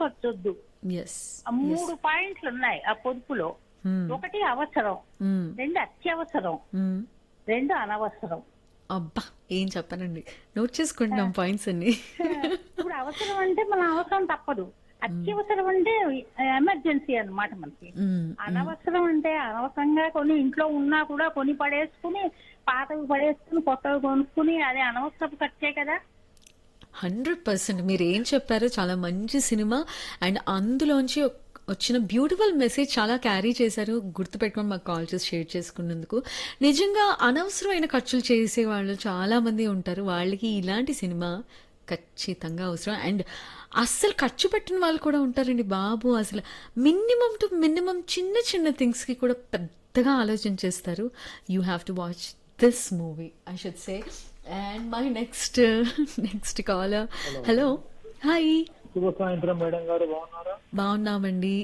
తీసుకొచ్చొద్దు yes ఆ మూడు పాయింట్లు ఉన్నాయి ఆ పొదుపులో ఒకటి అవసరం రెండు అత్యవసరం రెండు అనవసరం అబ్బా ఏం చెప్పనండి నోట్ చేసుకుంటున్నాం పాయింట్స్ అన్ని ఇప్పుడు అవసరం అంటే మన అవసరం తప్పదు అత్యవసరం అంటే ఎమర్జెన్సీ అన్నమాట మనకి మ్మ్. అనవసరం అంటే అనవసరంగా కొన్ని ఇంట్లో ఉన్నా కూడా కొని పడేసుకుని పాతవి పడేసుకుని కొత్తవి కొనుక్కుని అదే అనవసరపు ఖర్చే కదా హండ్రెడ్ పర్సెంట్ మీరు ఏం చెప్పారో చాలా మంచి సినిమా అండ్ అందులోంచి ఒక- వచ్చిన బ్యూటిఫుల్ మెసేజ్ చాలా క్యారీ చేశారు గుర్తుపెట్టుకొని మాకు కాల్ చేసి షేర్ చేసుకున్నందుకు నిజంగా అనవసరమైన ఖర్చులు చేసే వాళ్ళు చాలా మంది ఉంటారు వాళ్ళకి ఇలాంటి సినిమా ఖచ్చితంగా అవసరం అండ్ అస్సలు ఖర్చు పెట్టిన వాళ్ళు కూడా ఉంటారండి బాబు అసలు మినిమం టు మినిమం చిన్న చిన్న థింగ్స్కి కూడా పెద్దగా ఆలోచన చేస్తారు you have to watch this movie I should say and my next next caller hello hi శుభ సాయంత్రం మేడం గారు బాగున్నారా బాగున్నామండి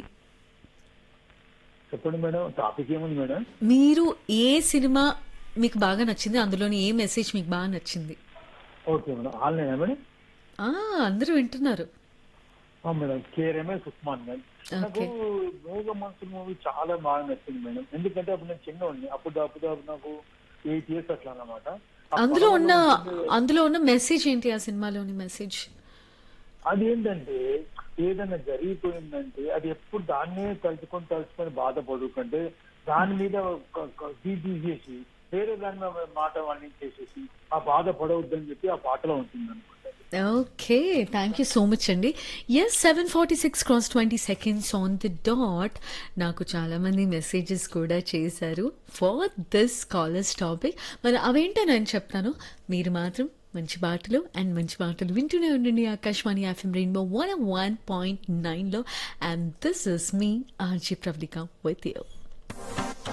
చెప్పండి మేడం టాపిక్ ఏముంది మేడం మీరు ఏ సినిమా మీకు బాగా నచ్చింది అందులోని ఏ మెసేజ్ మీకు బాగా నచ్చింది ఓకే మేడం ఆన్లైనా మేడం ఆ అందరూ వింటున్నారు ఆ, madam K Ramesh Usman madam నాకు మూగ మనసు మూవీ చాలా బాగా నచ్చింది మేడం ఎందుకంటే అప్పుడు నేను చిన్న ఉంది అప్పుడు అప్పుడు అప్పుడు నాకు ఎయిట్ ఇయర్స్ అట్లా అన్నమాట ఆ అందులో ఉన్న పడవలో అందులో ఉన్న మెసేజ్ ఏంటి ఆ సినిమాలోని మెసేజ్ అది ఏంటంటే ఏదైనా జరిగిపోయిందంటే అది ఎప్పుడు దాన్నే తలుచుకొని తలుచుకొని బాధపడుకుంటే దాని మీద ఒక- ఒక తీ- తీసేసి వేరే దాని మీద మాట వర్ణించేసేసి ఆ బాధపడవద్దని చెప్పి ఆ పాటలో ఉంటుంది అనమాట okay thank you so much అండి S seven forty six cross twenty seconds on the dot నాకు చాలామంది మెసేజెస్ కూడా చేశారు ఫర్ దిస్ కాలర్స్ టాపిక్ మరి అవేంటో నేను చెప్తాను మీరు మాత్రం మంచి పాటలు అండ్ మంచి పాటలు వింటూనే ఉండండి Akashvani FM rainbow one one point నైన్లో and this is me RJ Pravallika with you